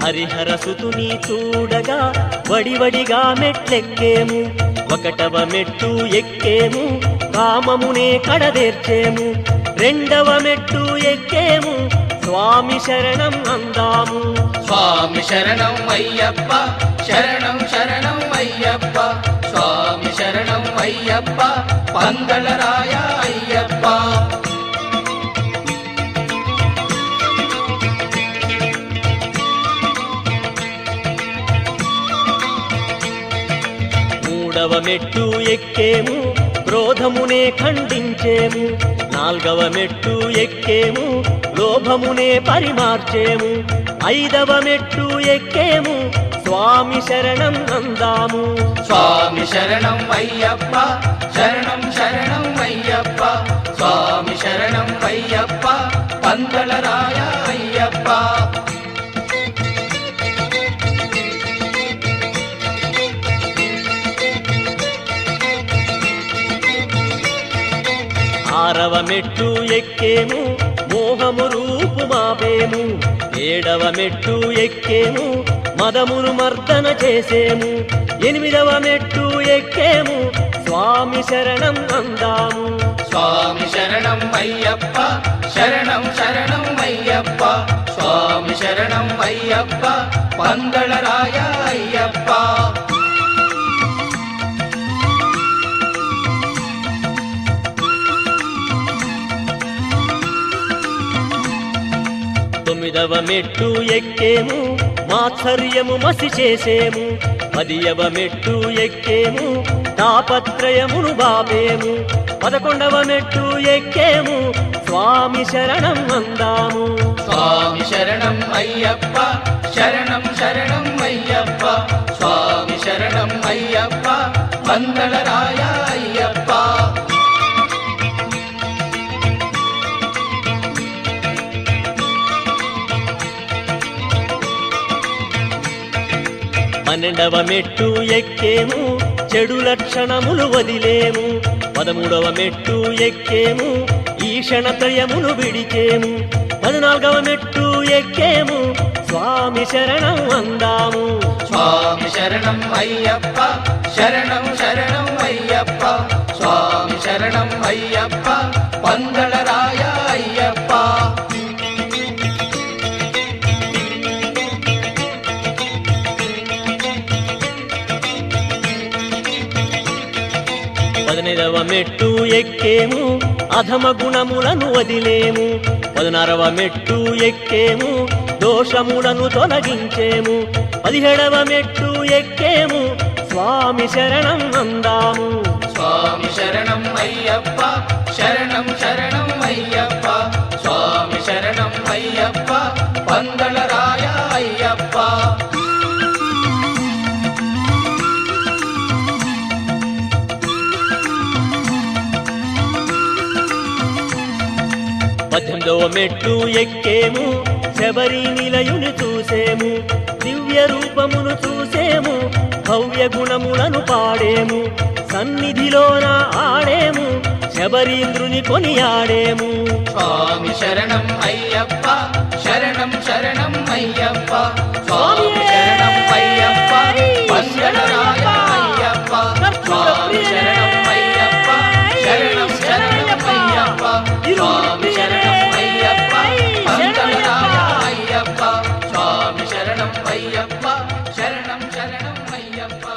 హరిహర సుతుని చూడగా వడివడిగా మెట్లెక్కేము ఒకటవ మెట్టు ఎక్కేము కామమునే కడదేర్చేము రెండవ మెట్టు ఎక్కేము స్వామి శరణం అందాము స్వామి శరణం అయ్యప్ప శరణం శరణం అయ్యప్ప స్వామి శరణం అయ్యప్ప పందలరాయ అయ్యప్ప మూడవ మెట్టు ఎక్కేము క్రోధమునే ఖండించేము నాల్గవ మెట్టు ఎక్కేము లోభమునే పరిమార్చేము ఐదవ మెట్టు ఎక్కేము స్వామి శరణం అందాము స్వామి శరణం అయ్యప్ప శరణం శరణం అయ్యప్ప స్వామి శరణం అయ్యప్ప పందలరాయ అయ్యప్ప ఆరవ మెట్టు ఎక్కేము మోహము రూపు మాపేము ఏడవ మెట్టు ఎక్కేము మదమును మర్దన చేసేము ఎనిమిదవ మెట్టు ఎక్కేము స్వామి శరణం అందాము స్వామి శరణం అయ్యప్ప శరణం శరణం అయ్యప్ప స్వామి శరణం అయ్యప్ప పందళరాయ అయ్యప్ప తొమ్మిదవ మెట్టు ఎక్కేము మాత్సర్యము మసి చేసేము పదియవ మెట్టు ఎక్కేము తాపత్రయమును బాపేము పదకొండవ మెట్టు ఎక్కేము స్వామి శరణం అందాము స్వామి శరణం అయ్యప్ప శరణం శరణం అయ్యప్ప స్వామి శరణం అయ్యప్ప పందళరాయ అయ్యప్ప పన్నెండవ మెట్టు ఎక్కేము చెడు లక్షణములు వదిలేము పదమూడవ మెట్టు ఎక్కేము ఈషణత్రయమును విడిచేము పద్నాలుగవ మెట్టు ఎక్కేము స్వామి శరణం అందాము స్వామి శరణం అయ్యప్ప శరణం శరణం అయ్యప్ప స్వామి శరణం అయ్యప్ప పందళరాయ అయ్యప్ప పదినైదవ మెట్టు ఎక్కేము అధమ గుణములను వదిలేము పదినారవ మెట్టు ఎక్కేము దోషములను తొలగించేము పదిహేడవ మెట్టు ఎక్కేము స్వామి శరణం అందాము స్వామి శరణం అయ్యప్ప శరణం శరణం అయ్యప్ప స్వామి శరణం అయ్యప్ప పందళరాయ అయ్యప్ప పద్దెనిమిదవ మెట్టు ఎక్కేము శబరి నిలయుని చూసేము దివ్య రూపమును చూసేము భవ్య గుణములను పాడేము సన్నిధిలోన ఆడేము శబరీంద్రుని కొనియాడేము స్వామి శరణం అయ్యప్ప శరణం శరణం అయ్యప్ప స్వామి శరణం అయ్యప్ప పందళరాయ అయ్యప్ప స్వామి శరణం అయ్యప్ప శరణం శరణం అయ్యప్ప స్వామి శరణం అయ్యప్ప పందళరాయ అయ్యప్ప స్వామి శరణం అయ్యప్ప శరణం శరణం అయ్యప్ప